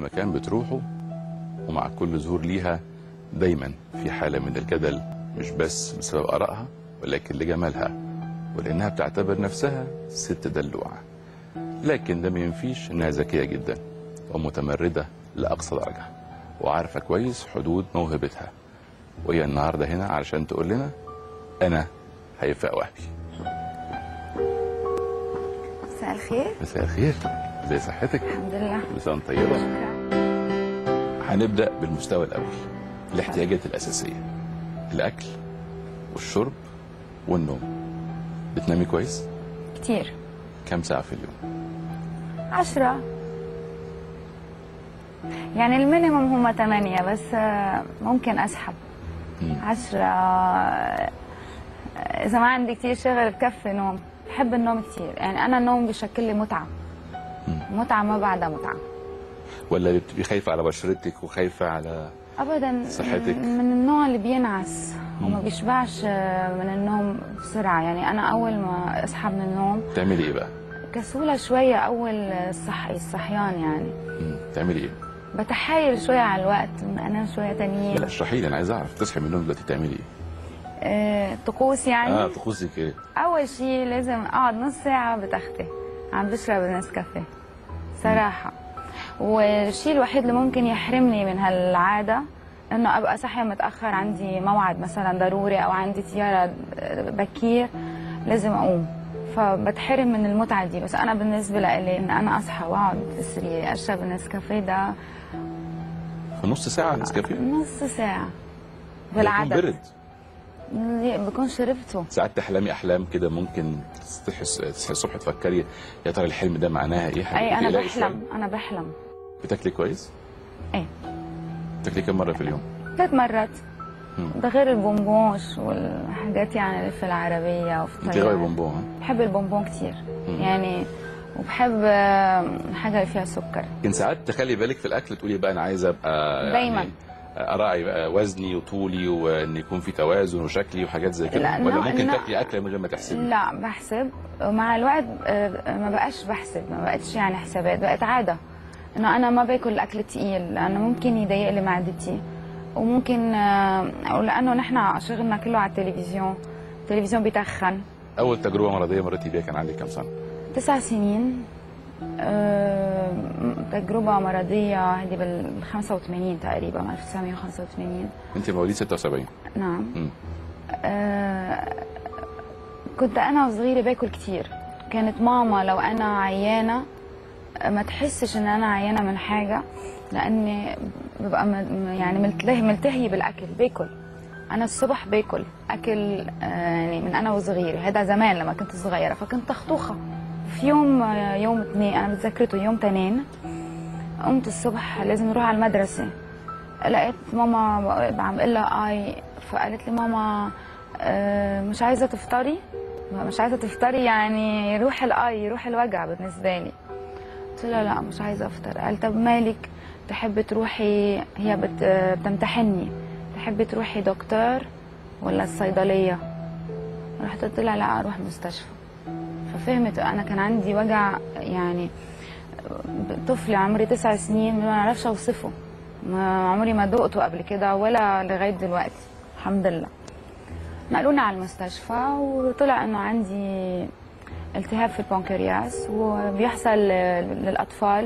مكان بتروحه ومع كل ظهور ليها دايما في حالة من الجدل مش بس بسبب آرائها ولكن لجمالها ولأنها بتعتبر نفسها ست دلوعة لكن ده ما ينفيش إنها ذكية جدا ومتمردة لأقصى درجة وعارفة كويس حدود موهبتها وهي النهاردة هنا علشان تقول لنا أنا هيفاء وهبي مساء الخير مساء الخير زي صحتك الحمد لله كل سنة وأنت طيبة شكرا هنبدأ بالمستوى الأول الاحتياجات الأساسية الأكل والشرب والنوم بتنامي كويس؟ كتير كم ساعة في اليوم؟ عشرة يعني المينيموم هم ثمانية بس آه، ممكن أسحب مم. عشرة آه، إذا ما عندي كتير شغل بكفي نوم بحب النوم كتير يعني أنا النوم بيشكل لي متعة متعة ما بعدها متعة ولا بتبقي خايفة على بشرتك وخايفة على ابدا صحتك؟ من النوع اللي بينعس وما بيشبعش آه، من النوم بسرعه يعني انا اول ما اصحى من النوم تعملي إيه بقى؟ كسوله شويه اول الصحي الصحيان يعني مم. تعملي إيه؟ بتحايل شويه على الوقت انام شويه لا تانيين اشرحي لي أنا عايز أعرف تصحي من النوم دلوقتي تعملي إيه؟ آه، طقوس يعني آه طقوسك إيه؟ اول شيء لازم اقعد نص ساعه بتختي عم بشرب النسكافيه صراحه والشيء الوحيد اللي ممكن يحرمني من هالعاده انه ابقى صاحيه متاخر عندي موعد مثلا ضروري او عندي زياره بكير لازم اقوم فبتحرم من المتعه دي بس انا بالنسبه لي ان انا اصحى واقعد في السرير اشرب النسكافيه ده في نص ساعة نسكافيه؟ نص ساعه يكون بالعدد برد بكون شربته ساعات تحلمي أحلام كده ممكن تصحي تصحي الصبح تفكري يا ترى الحلم ده معناها إيه؟ اي انا بتقلقي شوية؟ بحلم انا بحلم بتاكلي كويس؟ ايه بتاكلي كم مرة في اليوم؟ ثلاث مرات مم. ده غير البونبونش والحاجات يعني اللي في العربية وفي أنت الطيارة غاوي بونبون ها؟ بحب البونبون كتير مم. يعني وبحب آه، حاجة اللي فيها سكر لكن ساعات تخلي بالك في الاكل تقولي بقى انا عايزه ابقى دايماً. يعني اراعي بقى وزني وطولي وان يكون في توازن وشكلي وحاجات زي كده لا، ولا لا، ممكن لا. تاكلي اكله من غير ما تحسبي لا بحسب ومع الوقت آه، ما بقاش بحسب ما بقتش يعني حسابات بقت عادة انه انا ما باكل اكل تقيل لانه ممكن يضايق لي معدتي وممكن آه، لانه نحن شغلنا كله على التلفزيون التلفزيون بيتخن اول تجربه مرضيه مريتي بيها كان عندك كام سنه تسع سنين آه، تجربة مرضية هذه بال 85 تقريبا 1985 انت مواليد 76 نعم مم. آه، كنت أنا وصغيرة باكل كتير كانت ماما لو أنا عيانة آه، ما تحسش إن أنا عيانة من حاجة لأني ببقى م- يعني ملتهي ملتهية بالأكل باكل أنا الصبح باكل أكل آه، يعني من أنا وصغيرة هذا زمان لما كنت صغيرة فكنت تخطوخة في يوم آه، يوم اثنين أنا بتذكرته يوم تنين قمت الصبح لازم نروح على المدرسة لقيت ماما عم بقول لها اي فقالت لي ماما آه، مش عايزة تفطري مش عايزة تفطري يعني يروح الاي يروح الوجع بالنسبة لي قلت لها لا مش عايزة افطر قال طب مالك تحبي تروحي هي بت... بتمتحني تحبي تروحي دكتور ولا الصيدلية رحت قلت لها لا اروح مستشفى ففهمت انا كان عندي وجع يعني طفل عمري تسع سنين ما اعرفش اوصفه ما عمري ما دقته قبل كده ولا لغايه دلوقتي الحمد لله نقلونا على المستشفى وطلع انه عندي التهاب في البنكرياس وبيحصل للاطفال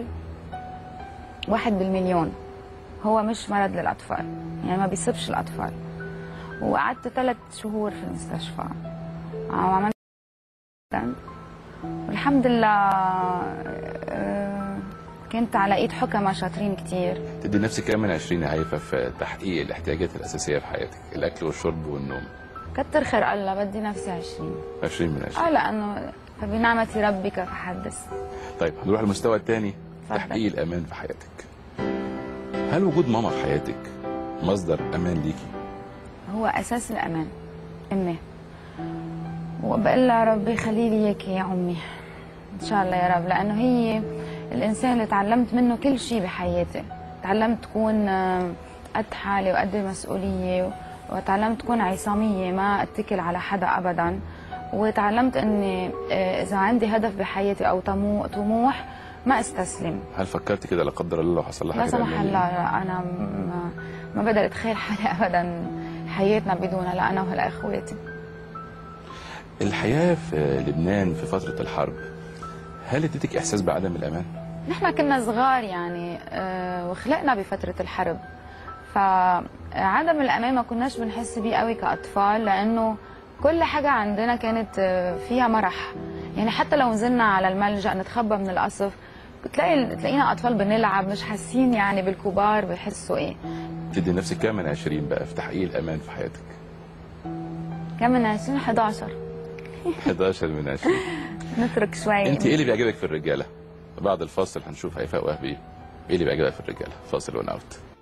واحد بالمليون هو مش مرض للاطفال يعني ما بيصيبش الاطفال وقعدت ثلاث شهور في المستشفى وعملت والحمد لله آه، كنت على ايد حكماء شاطرين كتير تدي نفسك كام من 20 يا هيفا في تحقيق الاحتياجات الاساسيه في حياتك الاكل والشرب والنوم كتر خير الله بدي نفسي 20 20 من 20 اه لانه فبنعمة ربك فحدث طيب هنروح للمستوى الثاني اتفضل. تحقيق الامان في حياتك هل وجود ماما في حياتك مصدر امان ليكي هو اساس الامان امي وبقول لها ربي خلي لي اياك يا امي ان شاء الله يا رب لانه هي الانسان اللي تعلمت منه كل شيء بحياتي تعلمت تكون آه، قد حالي وقد المسؤوليه وتعلمت تكون عصاميه ما اتكل على حدا ابدا وتعلمت اني آه، اذا عندي هدف بحياتي او طمو- طموح ما استسلم هل فكرت كده لا قدر الله لو حصل لها لا حاجه سمح تعملي الله إيه؟ لا، انا ما, ما بقدر اتخيل حالي ابدا حياتنا بدونها لا انا ولا اخواتي الحياه في لبنان في فتره الحرب هل اديتك احساس بعدم الامان؟ نحن كنا صغار يعني آه، وخلقنا بفترة الحرب فعدم الأمان ما كناش بنحس بيه قوي كأطفال لأنه كل حاجة عندنا كانت آه، فيها مرح يعني حتى لو نزلنا على الملجأ نتخبى من القصف بتلاقي تلاقينا أطفال بنلعب مش حاسين يعني بالكبار بيحسوا إيه تدي نفسك كام من 20 بقى في تحقيق الامان في حياتك؟ كم من 20 11 11 من 20 نترك شوي انت ايه اللي بيعجبك في الرجاله؟ بعد الفاصل هنشوف هيفاء وهبي ايه اللي بيعجبك في الرجاله؟ فاصل ون اوت